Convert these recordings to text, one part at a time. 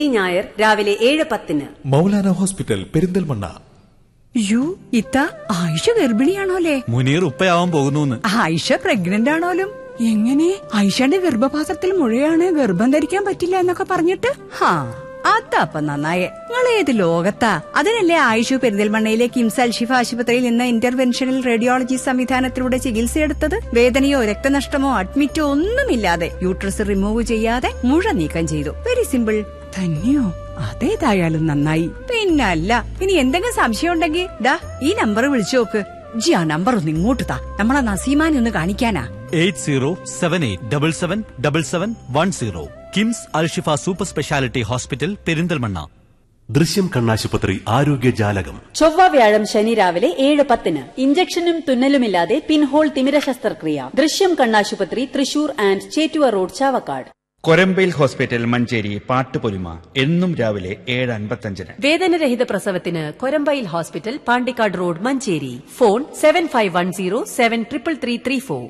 ഈ ഞായർ രാവിലെ ഏഴ് പത്തിന് മൗലാന ഹോസ്പിറ്റൽ പെരിന്തൽമണ്ണ യു ഇത്ത ആയിഷ ഗർഭിണിയാണോലേ മുനീർ ഉപ്പയാവാൻ പോകുന്നു ആയിഷ പ്രഗ്നന്റ് ആണോലും എങ്ങനെ ആയിഷയുടെ ഗർഭപാത്രത്തിൽ മുഴയാണ് ഗർഭം ധരിക്കാൻ പറ്റില്ല എന്നൊക്കെ പറഞ്ഞിട്ട് ഹാ അതപ്പ നന്നായേ നിങ്ങൾ ഏത് ലോകത്താ അതിനല്ലേ ആയിഷു പെരിന്തൽമണ്ണയിലെ കിംസ് അൽഷിഫ ആശുപത്രിയിൽ നിന്ന് ഇന്റർവെൻഷണൽ റേഡിയോളജി സംവിധാനത്തിലൂടെ ചികിത്സയെടുത്തത് വേദനയോ രക്തനഷ്ടമോ അഡ്മിറ്റോ ഒന്നുമില്ലാതെ യൂട്രസ് റിമൂവ് ചെയ്യാതെ മുഴ നീക്കം ചെയ്തു വെരി സിമ്പിൾ തന്നെയോ അതേതായാലും നന്നായി പിന്നല്ല ഇനി എന്തെങ്കിലും സംശയം ഉണ്ടെങ്കിൽ ദാ ഈ നമ്പർ വിളിച്ചു നോക്ക് ജി ആ നമ്പർ ഒന്ന് ഇങ്ങോട്ട് താ നമ്മളെ നസീമാനെ ഒന്ന് കാണിക്കാനാ eight zero seven eight double seven double seven one zero KIMS Alshifa super speciality hospital Perinthalmanna Drishyam കണ്ണാശുപത്രി ആരോഗ്യ ജാലകം ചൊവ്വ വ്യാഴം ശനി രാവിലെ ഏഴ് പത്തിന് ഇഞ്ചക്ഷനും തുന്നലുമില്ലാതെ പിൻഹോൾ തിമിര ശസ്ത്രക്രിയ ദൃശ്യം കണ്ണാശുപത്രി Thrissur and Chettuva road Chavakkad Korambayil hospital Manjeri Pattupolima എന്നും രാവിലെ ഏഴ് അൻപത്തഞ്ചിന് വേദനരഹിത പ്രസവത്തിന് Korambayil hospital Pandikkad road Manjeri phone seven five one zero seven triple three three four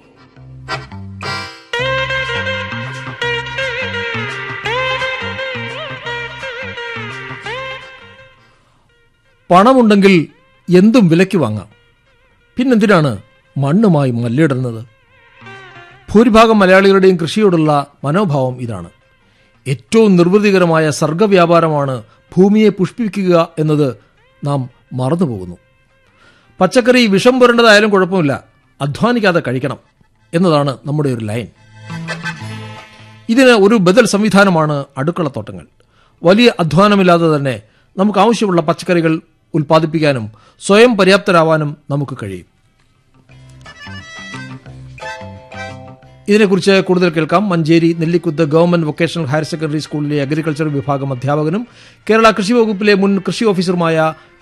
പണമുണ്ടെങ്കിൽ എന്തും വിലയ്ക്ക് വാങ്ങാം പിന്നെന്തിനാണ് മണ്ണുമായി മല്ലിടുന്നത് ഭൂരിഭാഗം മലയാളികളുടെയും കൃഷിയോടുള്ള മനോഭാവം ഇതാണ് ഏറ്റവും നിർവൃതികരമായ സർഗവ്യാപാരമാണ് ഭൂമിയെ പുഷ്പിക്കുക എന്നത് നാം മറന്നുപോകുന്നു പച്ചക്കറി വിഷം പുരണ്ടതായാലും കുഴപ്പമില്ല അധ്വാനിക്കാതെ കഴിക്കണം എന്നതാണ് നമ്മുടെ ഒരു ലൈൻ ഇതിന് ഒരു ബദൽ സംവിധാനമാണ് അടുക്കളത്തോട്ടങ്ങൾ വലിയ അധ്വാനമില്ലാതെ തന്നെ നമുക്ക് ആവശ്യമുള്ള പച്ചക്കറികൾ ഉൽപ്പാദിപ്പിക്കാനും സ്വയം പര്യാപ്തരാവാനും നമുക്ക് കഴിയും ഇതിനെക്കുറിച്ച് കൂടുതൽ കേൾക്കാം Manjeri Nellikuth government vocational higher secondary സ്കൂളിലെ അഗ്രികൾച്ചർ വിഭാഗം അധ്യാപകനും കേരള കൃഷി വകുപ്പിലെ മുൻ കൃഷി ഓഫീസറുമായ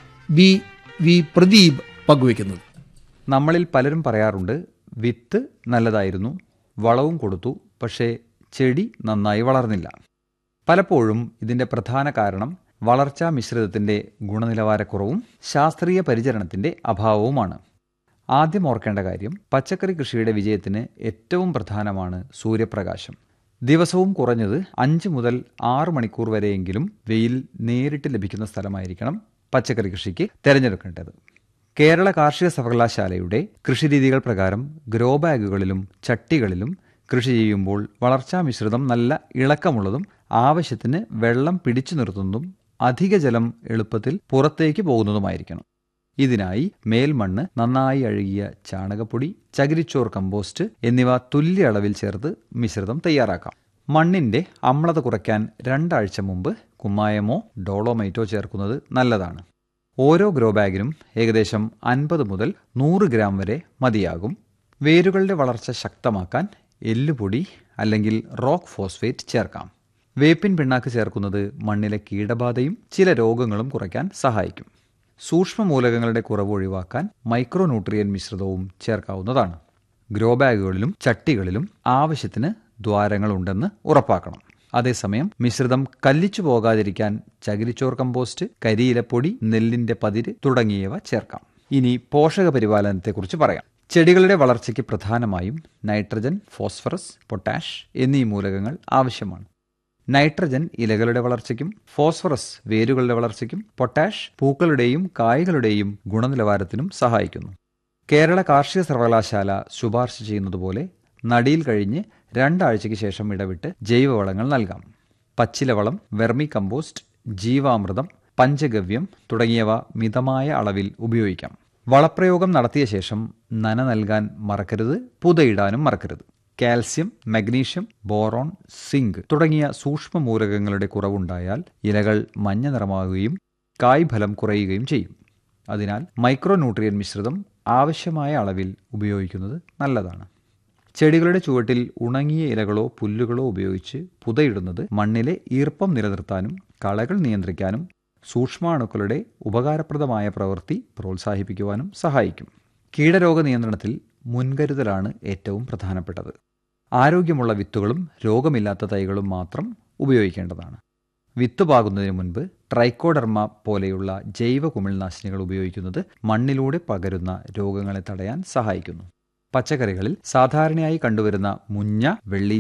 ബി വി പ്രദീപ് പങ്കുവയ്ക്കുന്നത് നമ്മളിൽ പലരും പറയാറുണ്ട് വിത്ത് നല്ലതായിരുന്നു വളവും കൊടുത്തു പക്ഷേ ചെടി നന്നായി വളർന്നില്ല പലപ്പോഴും ഇതിൻ്റെ പ്രധാന കാരണം വളർച്ചാ മിശ്രിതത്തിൻ്റെ ഗുണനിലവാരക്കുറവും ശാസ്ത്രീയ പരിചരണത്തിൻ്റെ അഭാവവുമാണ് ആദ്യം ഓർക്കേണ്ട കാര്യം പച്ചക്കറി കൃഷിയുടെ വിജയത്തിന് ഏറ്റവും പ്രധാനമാണ് സൂര്യപ്രകാശം ദിവസവും കുറഞ്ഞത് അഞ്ച് മുതൽ ആറ് മണിക്കൂർ വരെയെങ്കിലും വെയിൽ നേരിട്ട് ലഭിക്കുന്ന സ്ഥലമായിരിക്കണം പച്ചക്കറി കൃഷിക്ക് തിരഞ്ഞെടുക്കേണ്ടത് കേരള കാർഷിക സർവകലാശാലയുടെ കൃഷിരീതികൾ പ്രകാരം ഗ്രോ ബാഗുകളിലും ചട്ടികളിലും കൃഷി ചെയ്യുമ്പോൾ വളർച്ചാ മിശ്രിതം നല്ല ഇളക്കമുള്ളതും ആവശ്യത്തിന് വെള്ളം പിടിച്ചു നിർത്തുന്നതും അധിക ജലം എളുപ്പത്തിൽ പുറത്തേക്ക് പോകുന്നതുമായിരിക്കണം ഇതിനായി മേൽമണ്ണ് നന്നായി അഴുകിയ ചാണകപ്പൊടി ചകിരിച്ചോർ കമ്പോസ്റ്റ് എന്നിവ തുല്യ അളവിൽ ചേർത്ത് മിശ്രിതം തയ്യാറാക്കാം മണ്ണിന്റെ അമ്ലത കുറയ്ക്കാൻ രണ്ടാഴ്ച മുമ്പ് കുമ്മായമോ ഡോളോമൈറ്റോ ചേർക്കുന്നത് നല്ലതാണ് ഓരോ ഗ്രോ ബാഗിനും ഏകദേശം അൻപത് മുതൽ നൂറ് ഗ്രാം വരെ മതിയാകും വേരുകളുടെ വളർച്ച ശക്തമാക്കാൻ എല്ലുപൊടി അല്ലെങ്കിൽ റോക്ക് ഫോസ്ഫേറ്റ് ചേർക്കാം വേപ്പിൻ പിണ്ണാക്ക് ചേർക്കുന്നത് മണ്ണിലെ കീടബാധയും ചില രോഗങ്ങളും കുറയ്ക്കാൻ സഹായിക്കും സൂക്ഷ്മ മൂലകങ്ങളുടെ കുറവ് ഒഴിവാക്കാൻ മൈക്രോ ന്യൂട്രിയൻ മിശ്രിതവും ചേർക്കാവുന്നതാണ് ഗ്രോ ബാഗുകളിലും ചട്ടികളിലും ആവശ്യത്തിന് ദ്വാരങ്ങളുണ്ടെന്ന് ഉറപ്പാക്കണം അതേസമയം മിശ്രിതം കല്ലിച്ചു പോകാതിരിക്കാൻ ചകിരിച്ചോർ കമ്പോസ്റ്റ് കരിയിലപ്പൊടി നെല്ലിന്റെ പതിര് തുടങ്ങിയവ ചേർക്കാം ഇനി പോഷക പരിപാലനത്തെക്കുറിച്ച് പറയാം ചെടികളുടെ വളർച്ചയ്ക്ക് പ്രധാനമായും നൈട്രജൻ ഫോസ്ഫറസ് പൊട്ടാഷ് എന്നീ മൂലകങ്ങൾ ആവശ്യമാണ് നൈട്രജൻ ഇലകളുടെ വളർച്ചയ്ക്കും ഫോസ്ഫറസ് വേരുകളുടെ വളർച്ചയ്ക്കും പൊട്ടാഷ് പൂക്കളുടെയും കായ്കളുടെയും ഗുണനിലവാരത്തിനും സഹായിക്കുന്നു കേരള കാർഷിക സർവകലാശാല ശുപാർശ ചെയ്യുന്നതുപോലെ നടിയിൽ കഴിഞ്ഞ് രണ്ടാഴ്ചയ്ക്ക് ശേഷം ഇടവിട്ട് ജൈവവളങ്ങൾ നൽകാം പച്ചിലവളം വെർമി കമ്പോസ്റ്റ് ജീവാമൃതം പഞ്ചഗവ്യം തുടങ്ങിയവ മിതമായ അളവിൽ ഉപയോഗിക്കാം വളപ്രയോഗം നടത്തിയ ശേഷം നന നൽകാൻ മറക്കരുത് പുതയിടാനും മറക്കരുത് കാൽസ്യം മഗ്നീഷ്യം ബോറോൺ സിങ്ക് തുടങ്ങിയ സൂക്ഷ്മ മൂലകങ്ങളുടെ കുറവുണ്ടായാൽ ഇലകൾ മഞ്ഞ നിറമാകുകയും കായ്ഫലം കുറയുകയും ചെയ്യും അതിനാൽ മൈക്രോ ന്യൂട്രിയൻ മിശ്രിതം ആവശ്യമായ അളവിൽ ഉപയോഗിക്കുന്നത് നല്ലതാണ് ചെടികളുടെ ചുവട്ടിൽ ഉണങ്ങിയ ഇലകളോ പുല്ലുകളോ ഉപയോഗിച്ച് പുതയിടുന്നത് മണ്ണിലെ ഈർപ്പം നിലനിർത്താനും കളകൾ നിയന്ത്രിക്കാനും സൂക്ഷ്മാണുക്കളുടെ ഉപകാരപ്രദമായ പ്രവൃത്തി പ്രോത്സാഹിപ്പിക്കുവാനും സഹായിക്കും കീടരോഗ നിയന്ത്രണത്തിൽ മുൻകരുതലാണ് ഏറ്റവും പ്രധാനപ്പെട്ടത് ആരോഗ്യമുള്ള വിത്തുകളും രോഗമില്ലാത്ത തൈകളും മാത്രം ഉപയോഗിക്കേണ്ടതാണ് വിത്ത് പാകുന്നതിന് മുൻപ് ട്രൈക്കോഡർമ പോലെയുള്ള ജൈവ കുമിൾനാശിനികൾ ഉപയോഗിക്കുന്നത് മണ്ണിലൂടെ പകരുന്ന രോഗങ്ങളെ തടയാൻ സഹായിക്കുന്നു പച്ചക്കറികളിൽ സാധാരണയായി കണ്ടുവരുന്ന മുഞ്ഞ വെള്ളീച്ച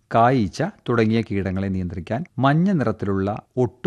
കായീച്ച തുടങ്ങിയ കീടങ്ങളെ നിയന്ത്രിക്കാൻ മഞ്ഞ നിറത്തിലുള്ള ഒട്ടു